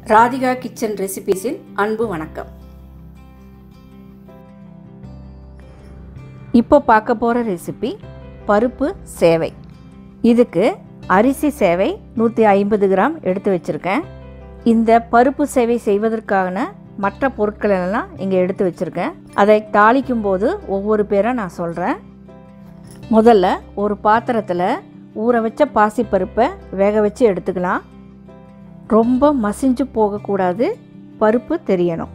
Radhika kitchen ரெசிபீஸின் அன்பு வணக்கம் இப்போ பார்க்க போகிற ரெசிபி பருப்பு சேவை இதுக்கு அரிசி சேவை நூற்றி ஐம்பது கிராம் எடுத்து வச்சுருக்கேன் இந்த பருப்பு சேவை செய்வதற்கான மற்ற பொருட்கள் எல்லாம் இங்கே எடுத்து வச்சுருக்கேன் அதை தாளிக்கும் போது ஒவ்வொரு பேரை நான் சொல்கிறேன் முதல்ல ஒரு பாத்திரத்தில் ஊற வச்ச பாசிப்பருப்பை வேக வச்சு எடுத்துக்கலாம் ரொம்ப மசிஞ்சு போகக்கூடாது பருப்பு தெரியணும்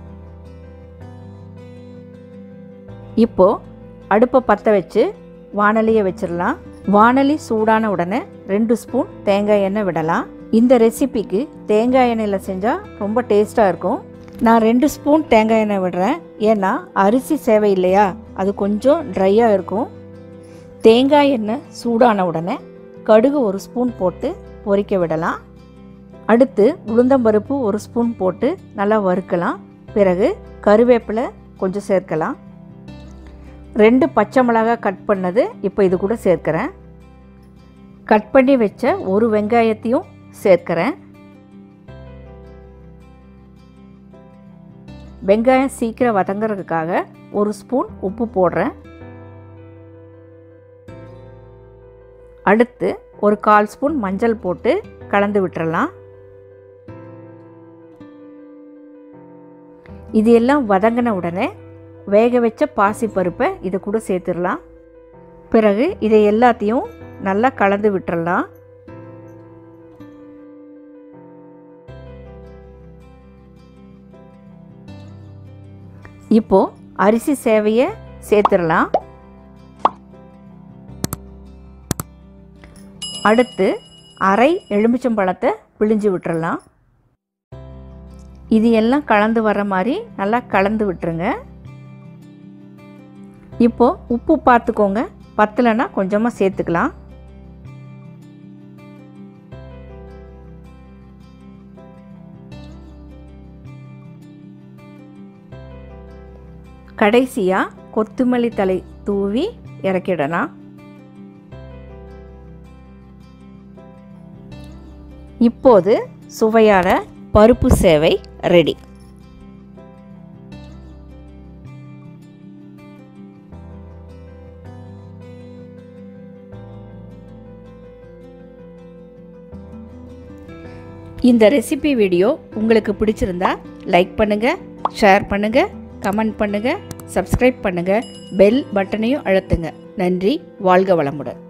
இப்போ அடுப்பை பற்ற வச்சு வானலியை வச்சிடலாம் வானலி சூடான உடனே ரெண்டு ஸ்பூன் தேங்காய் எண்ணெய் விடலாம் இந்த ரெசிபிக்கு தேங்காய் எண்ணெயில் செஞ்சால் ரொம்ப டேஸ்ட்டாக இருக்கும் நான் ரெண்டு ஸ்பூன் தேங்காய் எண்ணெய் விடுறேன் ஏன்னா அரிசி சேவை இல்லையா அது கொஞ்சம் ட்ரையாக இருக்கும் தேங்காய் எண்ணெய் சூடான உடனே கடுகு ஒரு ஸ்பூன் போட்டு பொரிக்க விடலாம் அடுத்து உளுந்தம்பருப்பு ஒரு ஸ்பூன் போட்டு நல்லா வறுக்கலாம் பிறகு கருவேப்பிலை கொஞ்சம் சேர்க்கலாம் ரெண்டு பச்சை மிளகாய் கட் பண்ணது இப்போ இது கூட சேர்க்குறேன் கட் பண்ணி வச்ச ஒரு வெங்காயத்தையும் சேர்க்குறேன் வெங்காயம் சீக்கிரம் வதங்கிறதுக்காக ஒரு ஸ்பூன் உப்பு போடுறேன் அடுத்து ஒரு கால் ஸ்பூன் மஞ்சள் போட்டு கலந்து விட்டுறலாம் இது எல்லாம் வதங்கின உடனே வேக வச்ச பாசி பருப்பை இதை கூட சேர்த்துடலாம் பிறகு இதை எல்லாத்தையும் நல்லா கலந்து விட்டுறலாம் இப்போ அரிசி சேவையை சேர்த்துடலாம் அடுத்து அரை எலுமிச்சம்பழத்தை பிழிஞ்சு விட்டுறலாம் இது எல்லாம் கலந்து வர மாதிரி நல்லா கலந்து விட்டுருங்க இப்போ உப்பு பார்த்துக்கோங்க பத்தலைன்னா கொஞ்சமாக சேர்த்துக்கலாம் கடைசியாக கொத்தமல்லி தலை தூவி இறக்கிடலாம் இப்போது சுவையான பருப்பு சேவை ரெடி இந்த ரெசிபி வீடியோ உங்களுக்கு பிடிச்சிருந்தா லைக் பண்ணுங்கள் ஷேர் பண்ணுங்கள் கமெண்ட் பண்ணுங்கள் சப்ஸ்கிரைப் பண்ணுங்கள் பெல் பட்டனையும் அழுத்துங்க நன்றி வாழ்க வளமுடன்